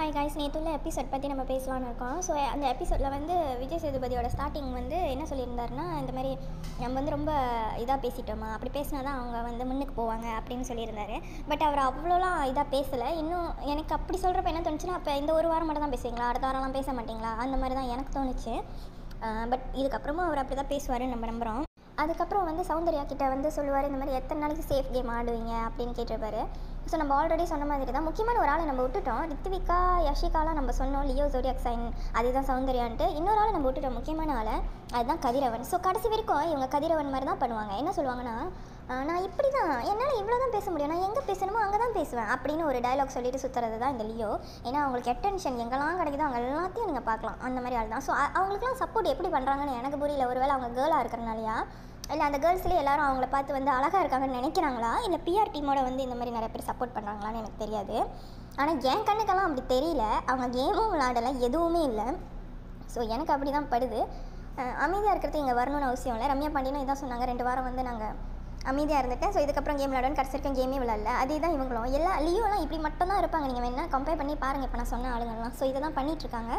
hi guys நேற்றுள்ள episode பற்றி நம்ம பேசலாம்னு இருக்கோம் ஸோ அந்த எபிசோடில் வந்து விஜய் சேதுபதியோட ஸ்டார்டிங் வந்து என்ன சொல்லியிருந்தாருன்னா இந்த மாதிரி நம்ம வந்து ரொம்ப இதாக பேசிட்டோமா அப்படி பேசினா தான் அவங்க வந்து முன்னுக்கு போவாங்க அப்படின்னு சொல்லியிருந்தாரு பட் அவர் அவ்வளோலாம் இதாக பேசலை இன்னும் எனக்கு அப்படி சொல்கிறப்ப என்ன தோணுச்சுன்னா அப்போ இந்த ஒரு வாரம் மட்டும் தான் பேசுவீங்களா அடுத்த வாரம்லாம் பேச மாட்டீங்களா அந்த மாதிரி தான் எனக்கு தோணுச்சு பட் இதுக்கப்புறமா அவர் அப்படி தான் பேசுவாருன்னு நம்ம நம்புகிறோம் அதுக்கப்புறம் வந்து சௌந்தர்யா கிட்ட வந்து சொல்லுவார் இந்த மாதிரி எத்தனை நாளைக்கு சேஃப் கேம் ஆடுவீங்க அப்படின்னு கேட்டிருப்பாரு ஸோ நம்ம ஆல்ரெடி சொன்ன மாதிரி தான் முக்கியமான ஒரு ஆளை நம்ம விட்டுட்டோம் ரித்விகா யஷிகாலாம் நம்ம சொன்னோம் லியோ ஜோடியாக் சைன் அதுதான் சௌந்தர்யான்ட்டு இன்னொரு ஆளை நம்ம விட்டுட்டோம் முக்கியமான ஆளை அதுதான் கதிரவன் ஸோ கடைசி வரைக்கும் இவங்க கதிரவன் மாதிரி தான் பண்ணுவாங்க என்ன சொல்லுவாங்கன்னா "ஆஹ், நான் இப்படி தான் என்னால் இவ்வளோ தான் பேச முடியும் நான் எங்கே பேசணுமோ அங்கே தான் பேசுவேன் அப்படின்னு ஒரு டயலாக் சொல்லிட்டு சுற்றுறது தான் இந்த லியோ ஏன்னா அவங்களுக்கு அட்டென்ஷன் எங்கெல்லாம் கிடைக்குதோ அங்கே எல்லாத்தையும் நீங்கள் பார்க்கலாம் அந்த மாதிரி ஆள் தான் ஸோ அவங்களுக்குலாம் சப்போர்ட் எப்படி பண்ணுறாங்கன்னு எனக்கு புரியல ஒருவேளை அவங்க கேர்ளாக இருக்கிறனாலயா இல்லை அந்த கேர்ள்ஸ்லேயே எல்லாரும் அவங்கள பார்த்து வந்து அழகாக இருக்காங்கன்னு நினைக்கிறாங்களா இல்லை பிஆர் டீமோட வந்து இந்த மாதிரி நிறைய பேர் சப்போர்ட் பண்ணுறாங்களான்னு எனக்கு தெரியாது ஆனால் என் கண்ணுக்கெல்லாம் அப்படி தெரியல அவங்க கேமும் விளாடலை எதுவுமே இல்லை ஸோ எனக்கு அப்படி தான் படுது அமைதியாக இருக்கிறது இங்கே வரணும்னு அவசியம் இல்லை ரம்யா பாண்டியனும் இதான் சொன்னாங்க ரெண்டு வாரம் வந்து நாங்கள் அமைதியாக இருந்துட்டேன் ஸோ இதுக்கப்புறம் கேம் விளாடுன்னு கடைசி வரைக்கும் கேமே விளாடல அதே தான் இவங்களும் எல்லா லியோலாம் இப்படி மட்டும் தான் இருப்பாங்க நீங்கள் வேணால் கம்பேர் பண்ணி பாருங்கள் இப்போ நான் சொன்ன ஆளுங்கள்லாம் ஸோ இதை தான் பண்ணிகிட்ருக்காங்க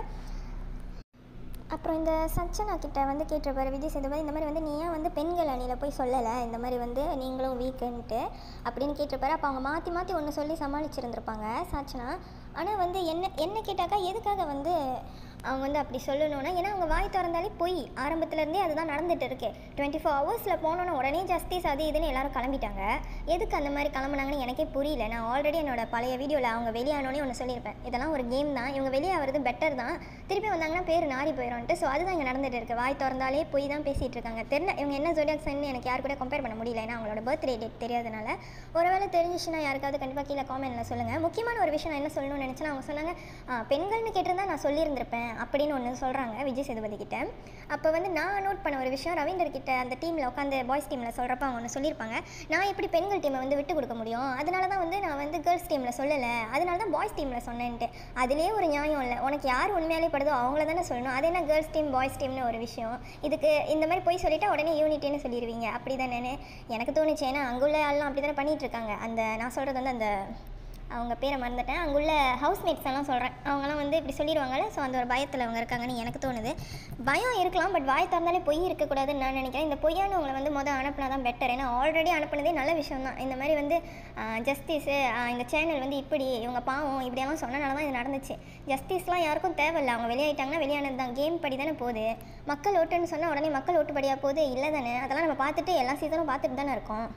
அப்புறம் இந்த சச்சனா கிட்ட வந்து கேட்டிருப்பாரு விஜய் சேதுபதி இந்த மாதிரி வந்து நீ ஏன் வந்து பெண்கள் அணியில் போய் சொல்லலை இந்த மாதிரி வந்து நீங்களும் வீக்குன்ட்டு அப்படின்னு கேட்டிருப்பாரு அப்போ அவங்க மாற்றி மாற்றி ஒன்று சொல்லி சமாளிச்சிருந்துருப்பாங்க சாச்சனா ஆனால் வந்து என்ன என்ன கேட்டாக்கா எதுக்காக வந்து அவங்க வந்து அப்படி சொல்லணும்னா ஏன்னா அவங்க வாய் திறந்தாலே பொய் ஆரம்பத்துலேருந்தே அதுதான் நடந்துட்டு இருக்கு டுவெண்ட்டி ஃபோர் ஹவர்ஸில் போனோன்னு உடனே ஜஸ்டிஸ் அது இதுன்னு எல்லாரும் கிளம்பிட்டாங்க எதுக்கு அந்த மாதிரி கிளம்புனாங்கன்னு எனக்கே புரியல நான் ஆல்ரெடி என்னோட பழைய வீடியோவில் அவங்க வெளியானோடனே ஒன்று சொல்லியிருப்பேன் இதெல்லாம் ஒரு கேம் தான் இவங்க வெளியே ஆகிறது பெட்டர் தான் திருப்பி வந்தாங்கன்னா பேர் நாரி போயிடும்ட்டு ஸோ அதுதான் இங்கே நடந்துட்டு இருக்கு வாய் திறந்தாலே போய் தான் பேசிகிட்டு இருக்காங்க தெரியல இவங்க என்ன ஜோடியாக் சைன் எனக்கு யார் கூட கம்பேர் பண்ண முடியல ஏன்னா அவங்களோட பர்த்டே டேட் தெரியாதனால ஒருவேளை தெரிஞ்சிச்சுன்னா யாருக்காவது கண்டிப்பாக கீழே காமெண்ட்டில் சொல்லுங்கள் முக்கியமான ஒரு விஷயம் நான் என்ன சொல்லணும்னு நினச்சேன்னா அவங்க சொன்னாங்க "ஆ, பெண்கள்னு கேட்டிருந்தா நான் சொல்லியிருந்திருப்பேன் அப்படின்னு ஒன்று சொல்கிறாங்க விஜய் சேதுபதி கிட்ட அப்போ வந்து நான் நோட் பண்ண ஒரு விஷயம் ரவீந்தர் கிட்ட அந்த டீமில் உட்காந்து பாய்ஸ் டீமில் சொல்கிறப்ப அவங்க ஒன்று சொல்லியிருப்பாங்க நான் எப்படி பெண்கள் டீமை வந்து விட்டு கொடுக்க முடியும் அதனால தான் வந்து நான் வந்து கேர்ள்ஸ் டீமில் சொல்லலை அதனால தான் பாய்ஸ் டீமில் சொன்னேன்ட்டு அதுலேயே ஒரு நியாயம் இல்லை உனக்கு யார் உண்மையாலே படுதோ அவங்கள தானே சொல்லணும் அது என்ன கேர்ள்ஸ் டீம் பாய்ஸ் டீம்னு ஒரு விஷயம் இதுக்கு இந்த மாதிரி போய் சொல்லிட்டா உடனே யூனிட்டின்னு சொல்லிடுவீங்க அப்படி தானே எனக்கு தோணுச்சு ஏன்னா அங்குள்ள ஆள்லாம் அப்படி தானே பண்ணிட்டு இருக்காங்க அந்த நான் சொல்கிறது வந்து அந்த அவங்க பேரை மறந்துட்டேன் அங்குள்ள ஹவுஸ்மேட்ஸ் எல்லாம் சொல்கிறேன் அவங்களாம் வந்து இப்படி சொல்லிடுவாங்கல்ல ஸோ அந்த ஒரு பயத்தில் அவங்க இருக்காங்கன்னு எனக்கு தோணுது பயம் இருக்கலாம் பட் வாய் திறந்தாலே பொய் இருக்கக்கூடாதுன்னு நான் நினைக்கிறேன் இந்த பொய்யானவங்களை வந்து மொதல் அனுப்புனா தான் பெட்டர் ஏன்னா ஆல்ரெடி அனுப்புனதே நல்ல விஷயம் தான் இந்த மாதிரி வந்து ஜஸ்டிஸு இந்த சேனல் வந்து இப்படி இவங்க பாவம் இப்படியெல்லாம் சொன்னனால தான் இது நடந்துச்சு ஜஸ்டிஸ்லாம் யாருக்கும் தேவையில்லை அவங்க வெளியாயிட்டாங்கன்னா வெளியானது தான் கேம் படி தானே போகுது மக்கள் ஓட்டுன்னு சொன்னால் உடனே மக்கள் ஓட்டு படியாக போகுது இல்லை தானே அதெல்லாம் நம்ம பார்த்துட்டு எல்லா சீசனும் பார்த்துட்டு தானே இருக்கோம்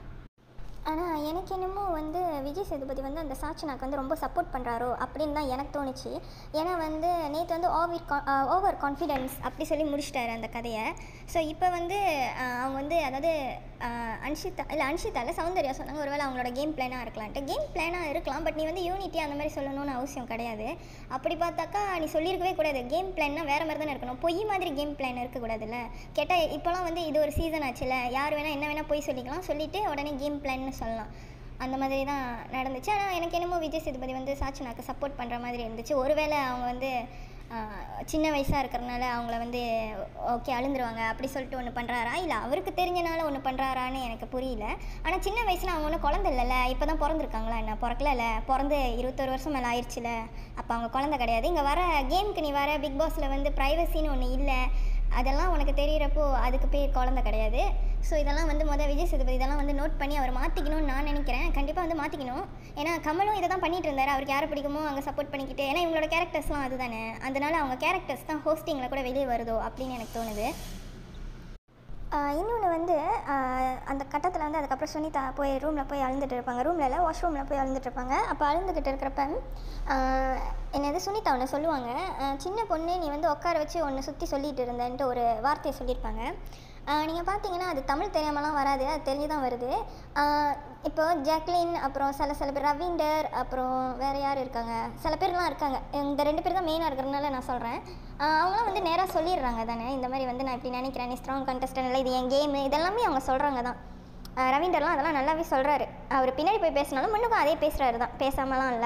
ஆனால் எனக்கு என்னமோ வந்து விஜய் சேதுபதி வந்து அந்த சாட்சினாக்கு வந்து ரொம்ப சப்போர்ட் பண்ணுறாரோ அப்படின்னு தான் எனக்கு தோணுச்சு ஏன்னா வந்து நேற்று வந்து ஓவர் ஓவர் கான்ஃபிடென்ஸ் அப்படி சொல்லி முடிச்சிட்டாரு அந்த கதையை ஸோ இப்போ வந்து ஆஹ், அவங்க வந்து அதாவது ஆஹ், அன்ஷிதா இல்லை அன்ஷிதாவில் சௌந்தர்யா சொன்னாங்க ஒருவேளை அவங்களோட கேம் பிளானாக இருக்கலான்ட்டு கேம் பிளானாக இருக்கலாம் பட் நீ வந்து யூனிட்டி அந்த மாதிரி சொல்லணும்னு அவசியம் கிடையாது அப்படி பார்த்தாக்கா நீ சொல்லியிருக்கவே கூடாது கேம் பிளான்னா வேறு மாதிரி தானே இருக்கணும் பொய் மாதிரி கேம் பிளான் இருக்கக்கூடாதுல்ல கேட்டால் இப்போலாம் வந்து இது ஒரு சீசன் ஆச்சுல யார் வேணால் என்ன வேணால் போய் சொல்லிக்கலாம் சொல்லிவிட்டு உடனே கேம் பிளான்னு சொல்லலாம் அந்த மாதிரி தான் நடந்துச்சு ஆனால் எனக்கு என்னமோ விஜய் சேதுபதி வந்து சாட்சினாக்கு சப்போர்ட் பண்ணுற மாதிரி இருந்துச்சு ஒருவேளை அவங்க வந்து ஆஹ், சின்ன வயசாக இருக்கிறனால அவங்கள வந்து ஓகே அழுந்துருவாங்க அப்படி சொல்லிட்டு ஒன்று பண்ணுறாரா இல்லை அவருக்கு தெரிஞ்சனால ஒன்று பண்ணுறாரான்னு எனக்கு புரியல ஆனால் சின்ன வயசில் அவங்க ஒன்றும் குழந்தை இல்லைல்ல இப்போ தான் பிறந்திருக்காங்களா என்ன பிறக்கல பிறந்து இருபத்தொரு வருஷம் மேலே ஆயிடுச்சுல அப்போ அவங்க குழந்தை கிடையாது இங்கே வர கேமுக்கு நீ வர பிக் பாஸில் வந்து ப்ரைவசின்னு ஒன்று இல்லை அதெல்லாம் உனக்கு தெரியிறப்போ அதுக்கு பேர் குழந்தை கிடையாது ஸோ இதெல்லாம் வந்து மொதல் விஜய் சேதுபதி இதெல்லாம் வந்து நோட் பண்ணி அவர் மாற்றிக்கணும்னு நான் நினைக்கிறேன் கண்டிப்பாக வந்து மாற்றிக்கணும் ஏன்னா கமலும் இதை தான் பண்ணிட்டு இருந்தார் அவருக்கு யாரை பிடிக்குமோ அங்கே சப்போர்ட் பண்ணிக்கிட்டு ஏன்னா இவங்களோட கேரக்டர்ஸ்லாம் அதுதானே அதனால அவங்க கேரக்டர்ஸ் தான் ஹோஸ்டிங்கில் கூட வெளியே வருதோ அப்படின்னு எனக்கு தோணுது இன்னொன்று வந்து ஆஹ் அந்த கட்டத்தில் வந்து அதுக்கப்புறம் சுனிதா போய் ரூமில் போய் அழுந்துட்டு இருப்பாங்க ரூமில் இல்லை வாஷ்ரூமில் போய் அழுந்துட்டு இருப்பாங்க அப்போ அழுந்துக்கிட்டு இருக்கிறப்ப ஆஹ் என்னது சுனிதா ஒன்று சொல்லுவாங்க ஆஹ் சின்ன பொண்ணு நீ வந்து உட்கார வச்சு ஒன்று சுற்றி சொல்லிட்டு இருந்தேன்ட்டு ஒரு வார்த்தையை சொல்லியிருப்பாங்க நீங்கள் பார்த்தீங்கன்னா அது தமிழ் தெரியாமலாம் வராது அது தெரிஞ்சு தான் வருது ஆஹ் இப்போ ஜாக்லின் அப்புறம் சில சில பேர் ரவீண்டர் அப்புறம் வேறு யார் இருக்காங்க சில பேர்லாம் இருக்காங்க இந்த ரெண்டு பேர் தான் மெயினாக இருக்கிறதுனால நான் சொல்கிறேன் அவங்களாம் வந்து நேராக சொல்லிடுறாங்க தானே இந்த மாதிரி வந்து நான் இப்படி நினைக்கிறேன் நீ ஸ்ட்ராங் கண்டஸ்டன் இல்லை இது என் கேமு இதெல்லாமே அவங்க சொல்கிறாங்க தான் ஆஹ் ரவீண்டர்லாம் அதெல்லாம் நல்லாவே சொல்கிறாரு அவர் பின்னாடி போய் பேசினாலும் முன்னுக்கும் அதே பேசுகிறாரு தான் பேசாமலாம் இல்லை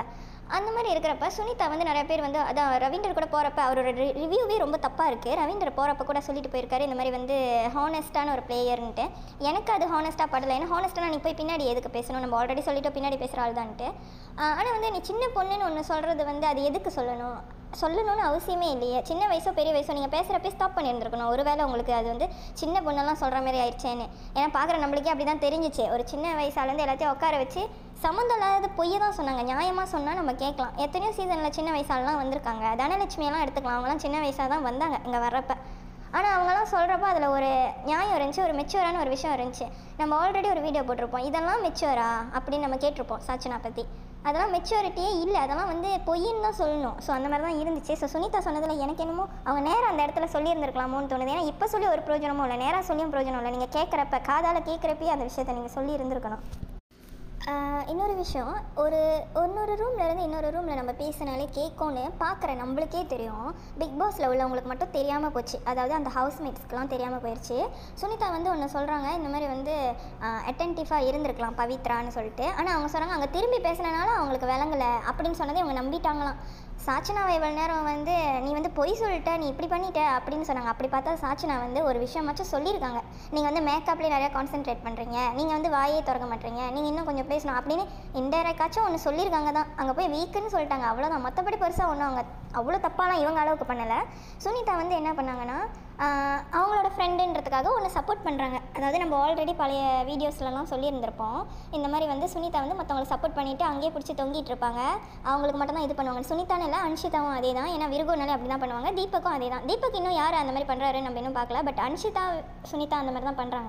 அந்த மாதிரி இருக்கிறப்ப சுனிதா வந்து நிறைய பேர் வந்து அதான் ரவீந்தர் கூட போகிறப்ப அவரோட ரிவ்யூவே ரொம்ப தப்பாக இருக்குது ரவீந்தர் போகிறப்ப கூட சொல்லிட்டு போயிருக்காரு இந்த மாதிரி வந்து ஹானஸ்ட்டான ஒரு பிளேயர்ன்ட்டு எனக்கு அது ஹானஸ்ட்டாக படலை ஏன்னா ஹானஸ்ட்டாக நீ போய் பின்னாடி எதுக்கு பேசணும் நம்ம ஆல்ரெடி சொல்லிட்டோம் பின்னாடி பேசுகிற ஆள் தான்ட்டு ஆனால் வந்து நீ சின்ன பொண்ணுன்னு ஒன்று சொல்கிறது வந்து அது எதுக்கு சொல்லணும் சொல்லணும்னு அவசியமே இல்லையே சின்ன வயசோ பெரிய வயசோ நீங்கள் பேசுகிறப்பே ஸ்டாப் பண்ணியிருந்துருக்கணும் ஒருவேளை உங்களுக்கு அது வந்து சின்ன பொண்ணெல்லாம் சொல்கிற மாதிரி ஆயிடுச்சேன்னு ஏன்னா பார்க்குற நம்மளுக்கே அப்படி தான் தெரிஞ்சிச்சு ஒரு சின்ன வயசாலேருந்து எல்லாத்தையும் உட்கார வச்சு சம்மந்தம் இல்லாத பொய்யை தான் சொன்னாங்க நியாயமாக சொன்னால் நம்ம கேட்கலாம் எத்தனையோ சீசனில் சின்ன வயசாலலாம் வந்திருக்காங்க தனலட்சுமியெல்லாம் எடுத்துக்கலாம் அவங்களாம் சின்ன வயசாக தான் வந்தாங்க இங்கே வர்றப்ப ஆனால் அவங்களாம் சொல்கிறப்ப அதில் ஒரு நியாயம் இருந்துச்சு ஒரு மெச்சூரான ஒரு விஷயம் இருந்துச்சு நம்ம ஆல்ரெடி ஒரு வீடியோ போட்டிருப்போம் இதெல்லாம் மெச்சூரா அப்படின்னு நம்ம கேட்டிருப்போம் சாச்சனா பற்றி அதெல்லாம் மெச்சூரிட்டியே இல்லை அதெல்லாம் வந்து பொய்ன்னு தான் சொல்லணும் ஸோ அந்த மாதிரி தான் இருந்துச்சு ஸோ சுனிதா சொன்னதில் எனக்கு என்னமோ அவங்க நேரம் அந்த இடத்துல சொல்லியிருந்திருக்கலாமோன்னு தோணுது ஏன்னா இப்போ சொல்லி ஒரு பிரயோஜனமும் இல்லை நேராக சொல்லியும் பிரயோஜனம் இல்லை நீங்கள் கேட்குறப்ப காதால் கேட்குறப்பயே அந்த விஷயத்தை நீங்கள் சொல்லி இருந்திருக்கணும் ஆஹ் இன்னொரு விஷயம் ஒரு இன்னொரு ரூம்ல இருந்து இன்னொரு ரூமில் நம்ம பேசினாலே கேட்கும்னு பார்க்குற நம்மளுக்கே தெரியும் பிக் பாஸில் உள்ளவங்களுக்கு மட்டும் தெரியாமல் போச்சு அதாவது அந்த ஹவுஸ்மேட்ஸ்க்குலாம் தெரியாமல் போயிடுச்சு சுனிதா வந்து ஒன்று சொல்கிறாங்க இந்த மாதிரி வந்து அட்டன்டிஃபாக இருந்திருக்கலாம் பவித்ரான்னு சொல்லிட்டு ஆனால் அவங்க சொல்கிறாங்க அங்கே திரும்பி பேசினனால அவங்களுக்கு விளங்கலை அப்படின்னு சொன்னதை அவங்க நம்பிட்டாங்களாம் சாச்சனாவை இவ்வளோ நேரம் வந்து நீ வந்து பொய் சொல்லிட்ட நீ இப்படி பண்ணிட்ட அப்படின்னு சொன்னாங்க அப்படி பார்த்தா சாச்சனா வந்து ஒரு விஷயமாச்சும் சொல்லியிருக்காங்க நீங்கள் வந்து மேக்கப்லேயே நிறையா கான்சென்ட்ரேட் பண்ணுறீங்க நீங்கள் வந்து வாயே திறக்க மாட்டீங்க நீங்கள் இன்னும் கொஞ்சம் பேசணும் அப்படின்னு இன்டைரக்டாச்சும் ஒன்று சொல்லியிருக்காங்க தான் அங்கே போய் வீக்குன்னு சொல்லிட்டாங்க அவ்வளோதான் மற்றபடி பெருசாக ஒன்றும் அவங்க அவ்வளோ தப்பாலாம் இவங்க அளவுக்கு பண்ணலை சுனிதா வந்து என்ன பண்ணாங்கன்னா ஆஹ் அவங்களோட ஃப்ரெண்டுன்றதுக்காக ஒன்று சப்போர்ட் பண்ணுறாங்க அதாவது நம்ம ஆல்ரெடி பழைய வீடியோஸ்லலாம் சொல்லியிருந்திருப்போம் இந்த மாதிரி வந்து சுனிதா வந்து மற்றவங்களுக்கு சப்போர்ட் பண்ணிவிட்டு அங்கேயே பிடிச்சி தொங்கிட்டு இருப்பாங்க அவங்களுக்கு மட்டும் தான் இது பண்ணுவாங்க சுனிதான்னு இல்லை அன்ஷிதாவும் அதே தான் ஏன்னா விருகோனாலே அப்படி தான் பண்ணுவாங்க தீபக்கும் அதே தான் தீபக் இன்னும் யார் அந்த மாதிரி பண்ணுறாரு நம்ம இன்னும் பார்க்கல பட் அன்ஷிதா சுனிதா அந்த மாதிரி தான் பண்ணுறாங்க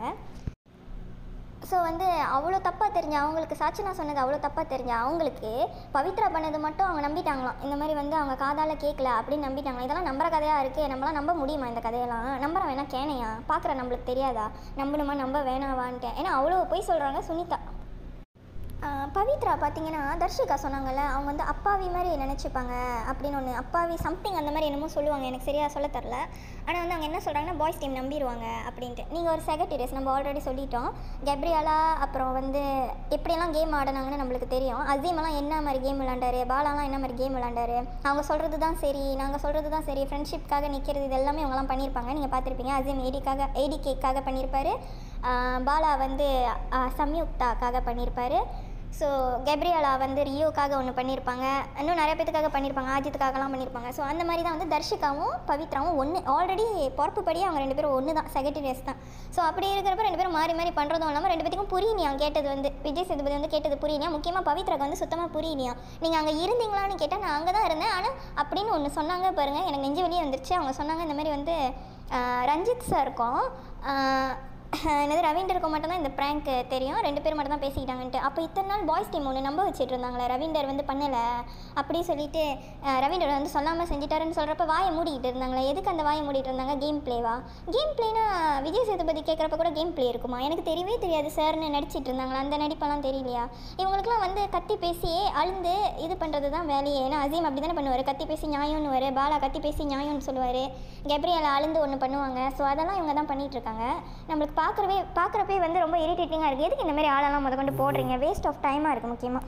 ஸோ வந்து அவ்வளோ தப்பாக தெரிஞ்ச அவங்களுக்கு சாட்சினா சொன்னது அவ்வளோ தப்பாக தெரிஞ்ச அவங்களுக்கு பவித்ரா பண்ணது மட்டும் அவங்க நம்பிட்டாங்களாம் இந்த மாதிரி வந்து அவங்க காதால் கேட்கல அப்படின்னு நம்பிட்டாங்களாம் இதெல்லாம் நம்புற கதையாக இருக்குது நம்மளாம் நம்ப முடியுமா இந்த கதையெல்லாம் நம்புற வேணா கேனையா பார்க்குற நம்மளுக்கு தெரியாதா நம்பணுமா நம்ப வேணாவான்ட்டு ஏன்னா அவ்வளோ போய் சொல்கிறாங்க சுனிதா ஆஹ் பவித்ரா பார்த்தீங்கன்னா தர்ஷிகா சொன்னாங்கல்ல அவங்க வந்து அப்பாவி மாதிரி நினச்சிப்பாங்க அப்படின்னு ஒன்று அப்பாவி சம்திங் அந்த மாதிரி என்னமோ சொல்லுவாங்க எனக்கு சரியாக சொல்ல தரல ஆனால் வந்து அவங்க என்ன சொல்கிறாங்கன்னா பாய்ஸ் டீம் நம்பிடுவாங்க அப்படின்ட்டு நீங்கள் ஒரு செகட்டரிஸ் நம்ம ஆல்ரெடி சொல்லிட்டோம் கெப்ரியாலா அப்புறம் வந்து எப்படியெல்லாம் கேம் ஆடினாங்கன்னு நம்மளுக்கு தெரியும் அசீமெல்லாம் என்ன மாதிரி கேம் விளாண்டாரு பாலாலாம் என்ன மாதிரி கேம் விளாண்டாரு அவங்க சொல்கிறது தான் சரி நாங்கள் சொல்கிறது தான் சரி ஃப்ரெண்ட்ஷிப்காக நிற்கிறது இது எல்லாமே அவங்கலாம் பண்ணியிருப்பாங்க நீங்கள் பார்த்துருப்பீங்க அசீம் ஏடிக்காக ஏடிகேக்காக பண்ணியிருப்பாரு ஆஹ் பாலா வந்து ஆஹ் சம்யுக்தாக்காக பண்ணியிருப்பாரு ஸோ கெப்ரியலா வந்து ரியோக்காக ஒன்று பண்ணியிருப்பாங்க இன்னும் நிறைய பேத்துக்காக பண்ணியிருப்பாங்க ஆஜித்துக்காகலாம் பண்ணியிருப்பாங்க ஸோ அந்த மாதிரி தான் வந்து தர்ஷிகாவும் பவித்ராவும் ஒன்று ஆல்ரெடி பொறுப்புப்படி அவங்க ரெண்டு பேரும் ஒன்று தான் செக்ரட்டரியஸ் தான் ஸோ அப்படி இருக்கிறப்ப ரெண்டு பேரும் மாறி மாறி பண்ணுறதும் இல்லாமல் ரெண்டு பேத்துக்கும் புரியலையா கேட்டது வந்து விஜய் சேதுபதி வந்து கேட்டது புரியலையா முக்கியமாக பவித்ராக்கு வந்து சுத்தமாக புரியலையா நீங்கள் அங்கே இருந்தீங்களான்னு கேட்டால் நான் அங்கே தான் இருந்தேன் ஆனால் அப்படின்னு ஒன்று சொன்னாங்க பாருங்கள் எனக்கு நெஞ்சு வெளியே வந்துருச்சு அவங்க சொன்னாங்க இந்த மாதிரி வந்து ஆஹ், ரஞ்சித் சாருக்கும் ஆஹ், என்னது ரவீண்டருக்கு மட்டும்தான் இந்த ப்ராங்க் தெரியும் ரெண்டு பேர் மட்டும் தான் பேசிக்கிட்டாங்கன்ட்டு அப்போ இத்தனை நாள் பாய்ஸ் டீம் ஒன்று நம்ப வச்சுட்டு இருந்தாங்களே ரவீண்டர் வந்து பண்ணலை அப்படி சொல்லிட்டு அஹ், ரவீண்டர் வந்து சொல்லாமல் செஞ்சிட்டாருன்னு சொல்கிறப்ப வாயை மூடிக்கிட்டு இருந்தாங்களே எதுக்கு அந்த வாயை மூடிட்டு இருந்தாங்க கேம் பிளேவா கேம் பிளேனா விஜய் சேதுபதி கேட்குறப்ப கூட கேம் பிளே இருக்குமா எனக்கு தெரியவே தெரியாது சார்னு நடிச்சிட்டு இருந்தாங்களா அந்த நடிப்பெல்லாம் தெரியலையா இவங்களுக்குலாம் வந்து கத்தி பேசி அழுந்து இது பண்ணுறது தான் வேலையே ஏன்னா அசீம் அப்படி தானே பண்ணுவார் கத்தி பேசி நியாயம்னு வரு பாலா கத்தி பேசி நியாயம்னு சொல்லுவார் கெப்ரியல் அழுந்து ஒன்று பண்ணுவாங்க ஸோ அதெல்லாம் இவங்க தான் பண்ணிட்டு இருக்காங்க நம்மளுக்கு பார்க்குறவே பார்க்குறப்பே வந்து ரொம்ப இரிட்டேட்டிங்காக இருக்குது எதுக்கு இந்த மாதிரி ஆளெல்லாம் முத கொண்டு போடுறீங்க வேஸ்ட் ஆஃப் டைமாக இருக்குது முக்கியமாக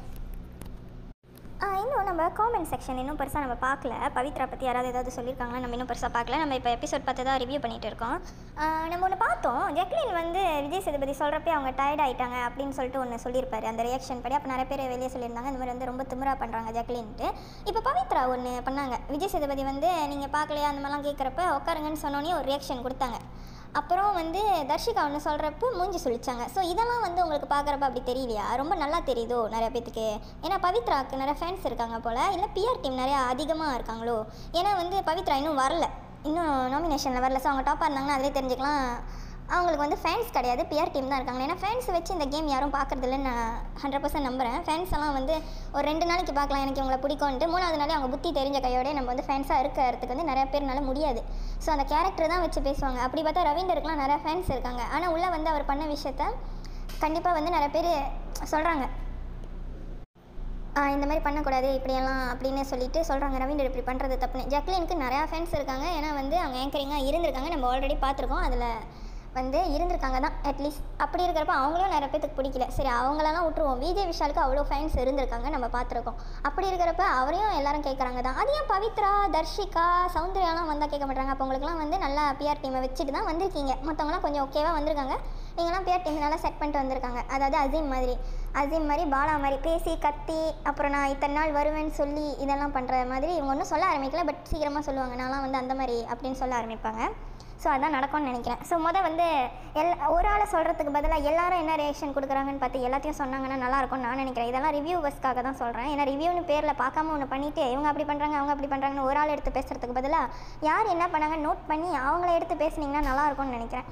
ஆ, இன்னும் நம்ம காமெண்ட் செக்ஷன் இன்னும் பெருசாக நம்ம பார்க்கல பவித்ரா பற்றி யாராவது ஏதாவது சொல்லியிருக்காங்களா நம்ம இன்னும் பெருசாக பார்க்கல நம்ம இப்போ எபிசோட் பார்த்து தான் ரிவ்யூ பண்ணிட்டு இருக்கோம் ஆ, நம்ம ஒன்று பார்த்தோம் ஜெக்லின் வந்து விஜய் சேதுபதி சொல்கிறப்பே அவங்க டயர்ட் ஆயிட்டாங்க அப்படின்னு சொல்லிட்டு ஒன்று சொல்லியிருப்பாரு அந்த ரியாக்ஷன் படி அப்போ நிறைய பேர் வெளியே சொல்லியிருந்தாங்க இந்த மாதிரி வந்து ரொம்ப திமிரா பண்ணுறாங்க ஜெக்லின்ட்டு இப்போ பவித்ரா ஒன்று பண்ணாங்க விஜய் சேதுபதி வந்து நீங்கள் பார்க்கலையா அந்த மாதிரிலாம் கேட்குறப்ப உட்காருங்கன்னு சொன்னோன்னே ஒரு ரியாக்ஷன் கொடுத்தாங்க அப்புறம் வந்து தர்ஷிகா ஒன்று சொல்கிறப்ப மூஞ்சி சுழிச்சாங்க ஸோ இதெல்லாம் வந்து உங்களுக்கு பார்க்குறப்ப அப்படி தெரியலையா ரொம்ப நல்லா தெரியுதோ நிறைய பேத்துக்கு ஏன்னா பவித்ராக்கு நிறைய ஃபேன்ஸ் இருக்காங்க போல் இல்லை பிஆர் டீம் நிறையா அதிகமாக இருக்காங்களோ ஏன்னா வந்து பவித்ரா இன்னும் வரல இன்னும் நாமினேஷனில் வரல ஸோ அவங்க டாப்பாக இருந்தாங்கன்னா அதிலே தெரிஞ்சுக்கலாம் அவங்களுக்கு வந்து ஃபேன்ஸ் கிடையாது பிஆர் டீம் தான் இருக்காங்க ஏன்னா ஃபேன்ஸ் வச்சு இந்த கேம் யாரும் பார்க்குறதில்லன்னு நான் ஹண்ட்ரட் பர்சன்ட் நம்புகிறேன் ஃபேன்ஸ் எல்லாம் வந்து ஒரு ரெண்டு நாளைக்கு பார்க்கலாம் எனக்கு இவங்களை பிடிக்கும்ன்ட்டு மூணாவது நாளே அவங்க புத்தி தெரிஞ்ச கையோட நம்ம வந்து ஃபேன்ஸாக இருக்கிறதுக்கு வந்து நிறைய பேர்னால முடியாது ஸோ அந்த கேரக்டர் தான் வச்சு பேசுவாங்க அப்படி பார்த்தா ரவீந்தருக்குலாம் நிறைய ஃபேன்ஸ் இருக்காங்க ஆனால் உள்ளே வந்து அவர் பண்ண விஷயத்த கண்டிப்பாக வந்து நிறைய பேர் சொல்கிறாங்க இந்த மாதிரி பண்ணக்கூடாது இப்படியெல்லாம் அப்படின்னு சொல்லிட்டு சொல்கிறாங்க ரவீந்தர் இப்படி பண்ணுறது தப்புன்னு ஜக்லினுக்கு நிறையா ஃபேன்ஸ் இருக்காங்க ஏன்னா வந்து அவங்க ஆங்கரிங்காக இருந்திருக்காங்க நம்ம ஆல்ரெடி பார்த்துருக்கோம் அதில் வந்து இருந்திருக்காங்க தான் அட்லீஸ்ட் அப்படி இருக்கிறப்ப அவங்களும் நிறைய பேத்துக்கு பிடிக்கல சரி அவங்களெல்லாம் விட்டுருவோம் விஜய் விஷாலுக்கு அவ்வளோ ஃபேன்ஸ் இருந்திருக்காங்க நம்ம பார்த்துருக்கோம் அப்படி இருக்கிறப்ப அவரையும் எல்லாரும் கேட்குறாங்க தான் அது ஏன் பவித்ரா தர்ஷிகா சௌந்தர்யாலாம் வந்தால் கேட்க மாட்டாங்க அப்போ உங்களுக்குலாம் வந்து நல்லா பிஆர் டீமை வச்சுட்டு தான் வந்திருக்கீங்க மற்றவங்களாம் கொஞ்சம் ஓகேவாக வந்திருக்காங்க நீங்களாம் பிஆர் டீம் நல்லா செட் பண்ணிட்டு வந்திருக்காங்க அதாவது அசீம் மாதிரி அசீம் மாதிரி பாலா மாதிரி பேசி கத்தி அப்புறம் நான் இத்தனை நாள் வருவேன்னு சொல்லி இதெல்லாம் பண்ணுற மாதிரி இவங்க ஒன்றும் சொல்ல ஆரம்பிக்கல பட் சீக்கிரமாக சொல்லுவாங்க நான்லாம் வந்து அந்த மாதிரி அப்படின்னு சொல்ல ஆரம்பிப்பாங்க ஸோ அதான் நடக்கும்னு நினைக்கிறேன் ஸோ மொதல் வந்து எல் ஒரு ஆளை சொல்கிறதுக்கு பதிலாக எல்லாரும் என்ன ரியாக்ஷன் கொடுக்குறாங்கன்னு பார்த்து எல்லாத்தையும் சொன்னாங்கன்னா நல்லாயிருக்கும்னு நான் நினைக்கிறேன் இதெல்லாம் ரிவ்யூவர்ஸ்க்காக தான் சொல்கிறேன் ஏன்னா ரிவ்யூன்னு பேரில் பார்க்காம ஒன்று பண்ணிவிட்டு இவங்க அப்படி பண்ணுறாங்க அவங்க அப்படி பண்ணுறாங்கன்னு ஒரு ஆள் எடுத்து பேசுகிறதுக்கு பதிலாக யார் என்ன பண்ணாங்க நோட் பண்ணி அவங்கள எடுத்து பேசுனீங்கன்னா நல்லாயிருக்கும்னு நினைக்கிறேன்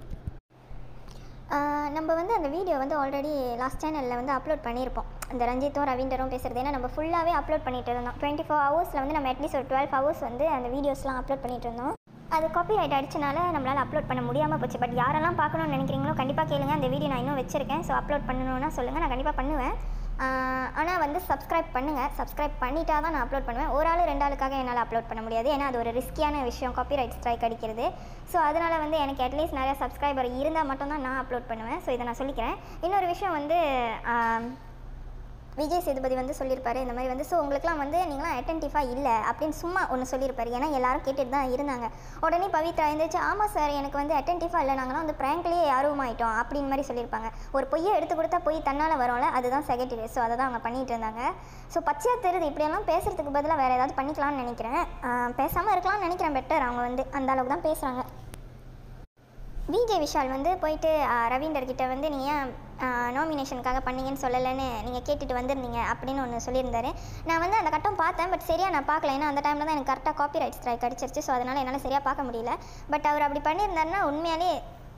ஆஹ் நம்ம வந்து அந்த வீடியோ வந்து ஆல்ரெடி லாஸ்ட் சேனலில் வந்து அப்லோட் பண்ணியிருப்போம் அந்த ரஞ்சித்தும் ரவீந்தரும் பேசுகிறது ஏன்னா நம்ம ஃபுல்லாகவே அப்லோட் பண்ணிட்டு இருந்தோம் டுவெண்ட்டி ஃபோர் ஹவர்ஸில் வந்து நம்ம அட்லீஸ்ட் ஒரு டுவெல் ஹவர்ஸ் வந்து அந்த வீடியோஸ்லாம் அப்லோட் பண்ணிட்டு இருந்தோம் அது காப்பி ரைட் அடிச்சனால நம்மளால் அப்லோட் பண்ண முடியாமல் போச்சு பட் யாரெல்லாம் பார்க்கணும்னு நினைக்கிறீங்களோ கண்டிப்பாக கேளுங்க அந்த வீடியோ நான் இன்னும் வச்சிருக்கேன் ஸோ அப்லோட் பண்ணணும்னா சொல்லுங்கள் நான் கண்டிப்பாக பண்ணுவேன் ஆனால் வந்து சப்ஸ்கிரைப் பண்ணுங்கள் சப்ஸ்கிரைப் பண்ணிட்டா தான் நான் அப்லோட் பண்ணுவேன் ஒரு ஆள் ரெண்டு ஆளுக்காக என்னால் அப்லோட் பண்ண முடியாது ஏன்னா அது ஒரு ரிஸ்கியான விஷயம் காப்பிரைட் ஸ்ட்ரைக் அடிக்கிறது ஸோ அதனால் வந்து எனக்கு அட்லீஸ்ட் நிறைய சப்ஸ்கிரைபர் இருந்தால் மட்டும்தான் நான் அப்லோட் பண்ணுவேன் ஸோ இதை நான் சொல்லிக்கிறேன் இன்னொரு விஷயம் வந்து ஆம், விஜய் சேதுபதி வந்து சொல்லியிருப்பாரு இந்த மாதிரி வந்து ஸோ உங்களுக்குலாம் வந்து நீங்களாம் அட்டன்டிஃபாக இல்லை அப்படின்னு சும்மா ஒன்று சொல்லியிருப்பாரு ஏன்னா எல்லாரும் கேட்டுட்டு தான் இருந்தாங்க உடனே பவித்ரா இருந்துச்சு ஆமாம் சார் எனக்கு வந்து அட்டன்டிஃபாக இல்லை நாங்களாம் வந்து ப்ராங்க்லேயே ஆர்வமாயிட்டோம் அப்படின்னு மாதிரி சொல்லியிருப்பாங்க ஒரு பொய்யை எடுத்து கொடுத்தா பொய் தன்னால் வரும்ல அதுதான் செகட்டிவ் ஸோ அதை தான் அவங்க பண்ணிட்டு இருந்தாங்க ஸோ பச்சையாக தெரியுது இப்படியெல்லாம் பேசுறதுக்கு பதிலாக வேறு ஏதாவது பண்ணிக்கலாம்னு நினைக்கிறேன் பேசாமல் இருக்கலாம்னு நினைக்கிறேன் பெட்டர் அவங்க வந்து அந்த அளவுக்கு தான் பேசுகிறாங்க விஜய் விஷால் வந்து போயிட்டு ஆஹ், ரவீந்தர் கிட்ட வந்து நீங்கள் ஏன் நாமினேஷனுக்காக பண்ணீங்கன்னு சொல்லலைன்னு நீங்கள் கேட்டுட்டு வந்திருந்தீங்க அப்படின்னு ஒன்று சொல்லியிருந்தாரு நான் வந்து அந்த கட்டம் பார்த்தேன் பட் சரியாக நான் பார்க்கல ஏன்னா அந்த டைமில் தான் எனக்கு கரெக்டாக காப்பி ரைட் ஸ்ட்ரைக் அடிச்சிருச்சு ஸோ அதனால் என்னால் சரியாக பார்க்க முடியல பட் அவர் அப்படி பண்ணியிருந்தாருன்னா உண்மையாலே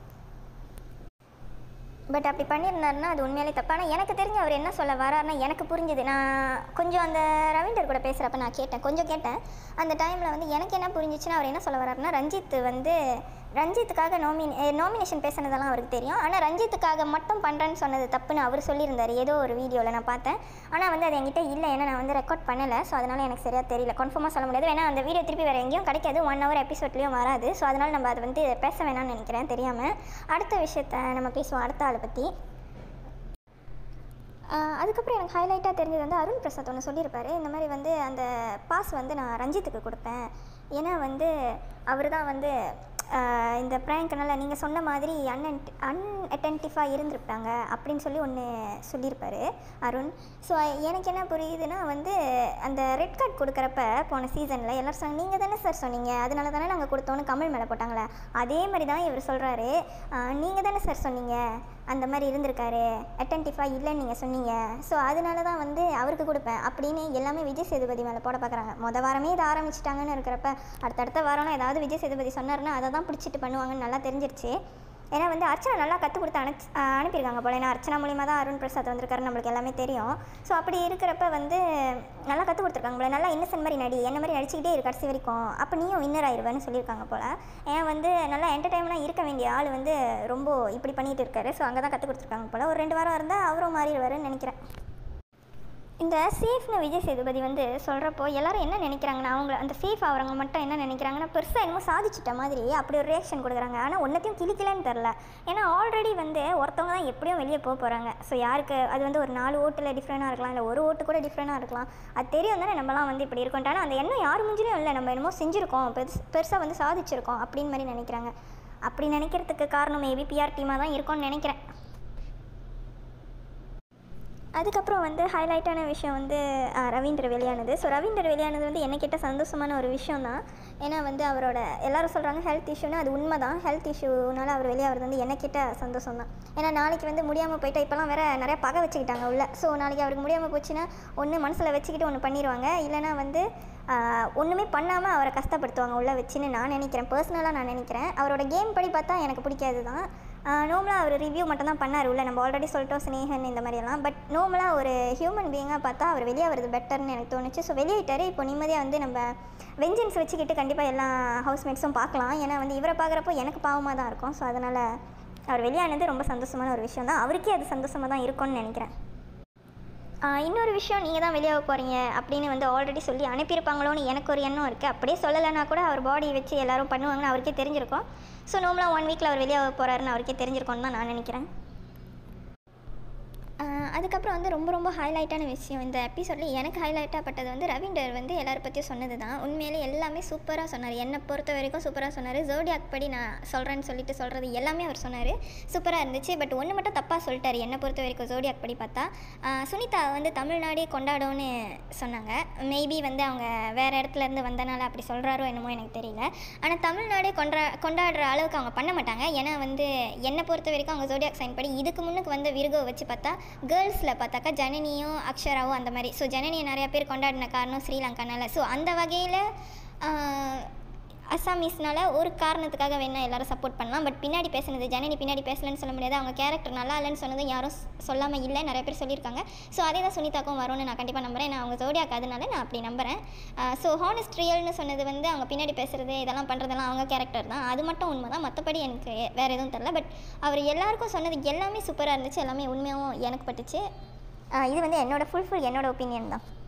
பட் அப்படி பண்ணியிருந்தாருன்னா அது உண்மையாலே தப்பு ஆனால் எனக்கு தெரிஞ்சு அவர் என்ன சொல்ல வராருன்னா எனக்கு புரிஞ்சுது நான் கொஞ்சம் அந்த ரவீந்தர் கூட பேசுகிறப்ப நான் கேட்டேன் கொஞ்சம் கேட்டேன் அந்த டைமில் வந்து எனக்கு என்ன புரிஞ்சிச்சுன்னா அவர் என்ன சொல்ல வராருன்னா ரஞ்சித் வந்து ரஞ்சித்துக்காக நாமினே நாமினேஷன் பேசுனதெல்லாம் அவருக்கு தெரியும் ஆனால் ரஞ்சித்துக்காக மட்டும் பண்ணுறேன்னு சொன்னது தப்புன்னு அவர் சொல்லியிருந்தார் ஏதோ ஒரு வீடியோவில் நான் பார்த்தேன் ஆனால் வந்து அது என்கிட்ட இல்லை ஏன்னா நான் வந்து ரெக்கார்ட் பண்ணலை ஸோ அதனால் எனக்கு சரியாக தெரியல கன்ஃபார்மாக சொல்ல முடியாது ஏன்னா அந்த வீடியோ திருப்பி வேறு எங்கேயும் கிடைக்காது ஒன் ஹவர் எபிசோட்லேயும் வராது ஸோ அதனால் நம்ம அதை வந்து பேச வேணாம்னு நினைக்கிறேன் தெரியாமல் அடுத்த விஷயத்த நம்ம பேசுவோம் அடுத்த ஆளை பற்றி ஆஹ் அதுக்கப்புறம் எனக்கு ஹைலைட்டாக தெரிஞ்சது வந்து அருண் பிரசாத் ஒன்று சொல்லியிருப்பாரு இந்த மாதிரி வந்து அந்த பாஸ் வந்து நான் ரஞ்சித்துக்கு கொடுப்பேன் ஏன்னா வந்து அவர் தான் வந்து ஆஹ் இந்த ப்ராங்க்னால நீங்கள் சொன்ன மாதிரி அன்அன்ட் அன்அட்டன்டிஃபாக இருந்திருப்பாங்க அப்படின்னு சொல்லி ஒன்று சொல்லியிருப்பாரு அருண் ஸோ எனக்கு என்ன புரியுதுன்னா வந்து அந்த ரெட் கார்டு கொடுக்குறப்ப போன சீசனில் எல்லாரும் சொன்னாங்க நீங்கள் தானே சார் சொன்னீங்க அதனால தானே நாங்கள் கொடுத்தோன்னு கமல் மேலே போட்டாங்களே அதே மாதிரி தான் இவர் சொல்கிறாரு நீங்கள் தானே சார் சொன்னீங்க அந்த மாதிரி இருந்திருக்காரு அட்டன்டிஃபாக இல்லைன்னு நீங்கள் சொன்னீங்க ஸோ அதனால தான் வந்து அவருக்கு கொடுப்பேன் அப்படின்னு எல்லாமே விஜய் சேதுபதி மேலே போட பார்க்குறாங்க மொதல் வாரமே இதை ஆரம்பிச்சிட்டாங்கன்னு இருக்கிறப்ப அடுத்தடுத்த வாரம்னா ஏதாவது விஜய் சேதுபதி சொன்னாருன்னா அதை தான் பிடிச்சிட்டு பண்ணுவாங்கன்னு நல்லா தெரிஞ்சிருச்சு ஏன்னா வந்து அர்ச்சனா நல்லா கற்றுக் கொடுத்து அனுப்பி அனுப்பியிருக்காங்க போல ஏன்னா அர்ச்சனா மூலியமாக தான் அருண் பிரசாத் வந்திருக்காரு நம்மளுக்கு எல்லாமே தெரியும் ஸோ அப்படி இருக்கிறப்ப வந்து நல்லா கற்றுக் கொடுத்துருக்காங்க போல நல்லா இன்னசென்ட் மாதிரி நடி என்ன மாதிரி நடிச்சுக்கிட்டே இரு கடைசி வரைக்கும் அப்போ நீயும் வின்னர் ஆயிடுவேன்னு சொல்லியிருக்காங்க போல ஏன் வந்து நல்லா என்டர்டைன்மெண்ட்டாக இருக்க வேண்டிய ஆள் வந்து ரொம்ப இப்படி பண்ணிட்டு இருக்காரு ஸோ அங்கே தான் கற்றுக் கொடுத்துருக்காங்க போல ஒரு ரெண்டு வாரம் இருந்தால் அவரும் மாறிடுவாருன்னு நினைக்கிறேன் இந்த சேஃப்னு விஜய் சேதுபதி வந்து சொல்கிறப்போ எல்லாரும் என்ன நினைக்கிறாங்கன்னா அவங்க அந்த சேஃப் ஆகிறவங்க மட்டும் என்ன நினைக்கிறாங்கன்னா பெருசாக என்னமோ சாதிச்சிட்ட மாதிரி அப்படி ஒரு ரியாக்ஷன் கொடுக்குறாங்க ஆனால் ஒன்றத்தையும் கிளிக்கலன்னு தெரில ஏன்னா ஆல்ரெடி வந்து ஒருத்தவங்க தான் எப்படியும் வெளியே போக போகிறாங்க ஸோ யாருக்கு அது வந்து ஒரு நாலு ஓட்டில் டிஃப்ரெண்டாக இருக்கலாம் இல்லை ஒரு ஓட்டு கூட டிஃப்ரெண்டாக இருக்கலாம் அது தெரியும் தானே நம்மலாம் வந்து இப்படி இருக்கோம் ஆனால் அந்த எண்ணம் யார் மூஞ்சிலும் இல்லை நம்ம என்னமோ செஞ்சுருக்கோம் பெருசு பெருசாக வந்து சாதிச்சிருக்கோம் அப்படின்னு மாதிரி நினைக்கிறாங்க அப்படி நினைக்கிறதுக்கு காரணம் மேபி பிஆர் டீமாக தான் இருக்கும்னு நினைக்கிறேன் அதுக்கப்புறம் வந்து ஹைலைட்டான விஷயம் வந்து அஹ், ரவீந்தர் வெளியானது ஸோ ரவீந்தர் வெளியானது வந்து என்ன கேட்டால் சந்தோஷமான ஒரு விஷயம் தான் ஏன்னா வந்து அவரோட எல்லாரும் சொல்கிறாங்க ஹெல்த் இஷ்யூனா அது உண்மை தான் ஹெல்த் இஷ்யூனால அவர் வெளியாகிறது வந்து என்ன கேட்டால் சந்தோஷம் தான் ஏன்னா நாளைக்கு வந்து முடியாமல் போயிட்டா இப்போலாம் வேற நிறைய பகை வச்சுக்கிட்டாங்க உள்ள ஸோ நாளைக்கு அவருக்கு முடியாமல் போச்சுன்னா ஒன்று மனசில் வச்சுக்கிட்டு ஒன்று பண்ணிடுவாங்க இல்லைனா வந்து ஆஹ், ஒன்றுமே பண்ணாமல் அவரை கஷ்டப்படுத்துவாங்க உள்ள வச்சுன்னு நான் நினைக்கிறேன் பர்சனலாக நான் நினைக்கிறேன் அவரோட கேம் படி பார்த்தா எனக்கு பிடிக்காது தான் நோமலாக அவர் ரிவ்யூ மட்டும் தான் பண்ணார் உள்ள நம்ம ஆல்ரெடி சொல்லிட்டோம் ஸ்னேகன் இந்த மாதிரியெல்லாம் பட் நோமலாக ஒரு ஹியூமன் பீயிங்காக பார்த்தா அவர் வெளியே வருது பெட்டர்னு எனக்கு தோணுச்சு ஸோ வெளியிட்டாரு இப்போ நிம்மதியாக வந்து நம்ம வெஞ்சன்ஸ் வச்சுக்கிட்டு கண்டிப்பாக எல்லா ஹவுஸ்மேட்ஸும் பார்க்கலாம் ஏன்னா வந்து இவரை பார்க்குறப்போ எனக்கு பாவமாக தான் இருக்கும் ஸோ அதனால் அவர் வெளியானது ரொம்ப சந்தோஷமான ஒரு விஷயம் தான் அவருக்கே அது சந்தோஷமாக தான் இருக்கும்னு நினைக்கிறேன் ஆஹ் இன்னொரு விஷயம் நீங்கள் தான் வெளியாக போகிறீங்க அப்படின்னு வந்து ஆல்ரெடி சொல்லி அனுப்பியிருப்பாங்களோன்னு எனக்கு ஒரு எண்ணம் இருக்குது அப்படியே சொல்லலைன்னா கூட அவர் பாடி வச்சு எல்லாரும் பண்ணுவாங்கன்னு அவருக்கே தெரிஞ்சிருக்கும் ஸோ நார்மலாக ஒன் வீக்கில் அவர் வெளியாக போகிறாருன்னு அவருக்கே தெரிஞ்சிருக்கும்னு தான் நான் நினைக்கிறேன் ஆஹ் அதுக்கப்புறம் வந்து ரொம்ப ரொம்ப ஹைலைட்டான விஷயம் இந்த எபிசோடில் எனக்கு ஹைலைட்டாக பட்டது வந்து ரவீண்டர் வந்து எல்லாரை பற்றியும் சொன்னது தான் உண்மையிலே எல்லாமே சூப்பராக சொன்னார் என்னை பொறுத்த வரைக்கும் சூப்பராக சொன்னார் ஜோடியாக் படி நான் சொல்கிறேன்னு சொல்லிட்டு சொல்கிறது எல்லாமே அவர் சொன்னார் சூப்பராக இருந்துச்சு பட் ஒன்று மட்டும் தப்பாக சொல்லிட்டார் என்னை பொறுத்த வரைக்கும் ஜோடியாக் படி பார்த்தா ஆஹ் சுனிதா வந்து தமிழ்நாடே கொண்டாடும்னு சொன்னாங்க மேபி வந்து அவங்க வேறு இடத்துல இருந்து வந்தனால அப்படி சொல்கிறாரோ என்னமோ எனக்கு தெரியல ஆனால் தமிழ்நாடே கொண்டா கொண்டாடுற அளவுக்கு அவங்க பண்ண மாட்டாங்க ஏன்னா வந்து என்னை பொறுத்த வரைக்கும் அவங்க ஜோடியாக் சைன் படி இதுக்கு முன்னுக்கு வந்த விருகோ வச்சு பார்த்தா கேர்ள்ஸில் பார்த்தாக்கா ஜனனியும் அக்ஷராவும் அந்த மாதிரி ஸோ ஜனனியை நிறையா பேர் கொண்டாடின காரணம் ஸ்ரீலங்கானால ஸோ அந்த வகையில் அசாமீஸ்னால ஒரு காரணத்துக்காக வேணால் எல்லாரும் சப்போர்ட் பண்ணலாம் பட் பின்னாடி பேசுனது ஜனனி பின்னாடி பேசலன்னு சொல்ல முடியாது அவங்க கேரக்டர் நல்லா இல்லைன்னு சொன்னதும் யாரும் சொல்லாமல் இல்லை நிறைய பேர் சொல்லியிருக்காங்க ஸோ அதே தான் சுனிதாக்கும் வரும்னு நான் கண்டிப்பாக நம்புறேன் நான் அவங்க ஜோடியாக்கு அதனால நான் அப்படி நம்புகிறேன் ஸோ ஹானஸ்ட் ரியல்னு சொன்னது வந்து அவங்க பின்னாடி பேசுகிறது இதெல்லாம் பண்ணுறதெல்லாம் அவங்க கேரக்டர் தான் அது மட்டும் உண்மை தான் மற்றபடி எனக்கு வேறு எதுவும் தெரில பட் அவர் எல்லாருக்கும் சொன்னது எல்லாமே சூப்பராக இருந்துச்சு எல்லாமே உண்மையாகவும் எனக்கு பட்டுச்சு ஆஹ் இது வந்து என்னோட ஃபுல் ஃபுல் என்னோட ஒப்பீனியன் தான்